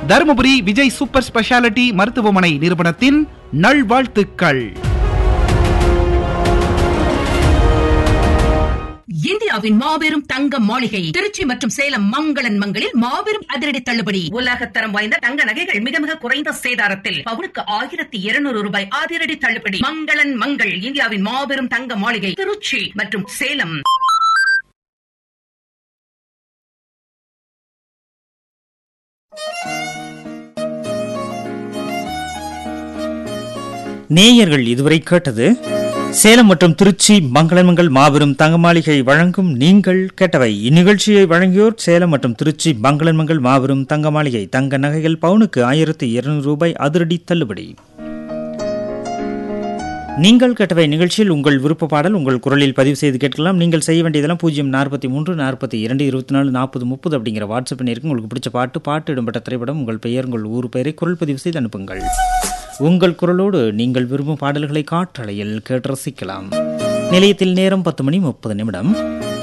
Dharmapuri Vijay super speciality மருத்துவமனை நிறுவனத்தின் நல்வாழ்த்துக்கள் இந்தியாவின் மாபெரும் தங்க மாளிகை திருச்சி மற்றும் சேலம் மங்களன் மங்களில் மாபெரும் அதிரடி தள்ளுபடி உலகத்தரம் வாய்ந்த தங்க நகைகள் மிக மிக குறைந்த சேதாரத்தில் பவுனுக்கு ஆயிரத்தி இருநூறு ரூபாய் அதிரடி தள்ளுபடி மங்களன் மங்கள் இந்தியாவின் மாபெரும் தங்க மாளிகை திருச்சி மற்றும் சேலம் நேயர்கள் இதுவரை கேட்டது சேலம் மற்றும் திருச்சி மங்களமங்கள் மாபெரும் தங்க மாளிகை வழங்கும் நீங்கள் கேட்டவை இந்நிகழ்ச்சியை வழங்கியோர் சேலம் மற்றும் திருச்சி மங்களமங்கள் மாபெரும் தங்க மாளிகை தங்க நகைகள் பவுனுக்கு ஆயிரத்தி இருநூறு ரூபாய் அதிரடி தள்ளுபடி நீங்கள் கேட்டவை நிகழ்ச்சியில் உங்கள் விருப்ப பாடல் உங்கள் குரலில் பதிவு செய்து கேட்கலாம் நீங்கள் செய்ய வேண்டியதெல்லாம் பூஜ்ஜியம் நாற்பத்தி மூன்று நாற்பத்தி இரண்டு இருபத்தி நாலு நாற்பது முப்பது அப்படிங்கிற வாட்ஸ்அப் பண்ணியிருக்கு உங்களுக்கு பிடிச்ச பாட்டு பாட்டு இடம்பெற்ற திரைப்படம் உங்கள் பெயர் உங்கள் ஊர் பெயரை குரல் பதிவு செய்து அனுப்புங்கள் உங்கள் குரலோடு நீங்கள் விரும்பும் பாடல்களை காற்றலையில் கேட்டு ரசிக்கலாம் நிலையத்தில் நேரம் பத்து மணி முப்பது நிமிடம்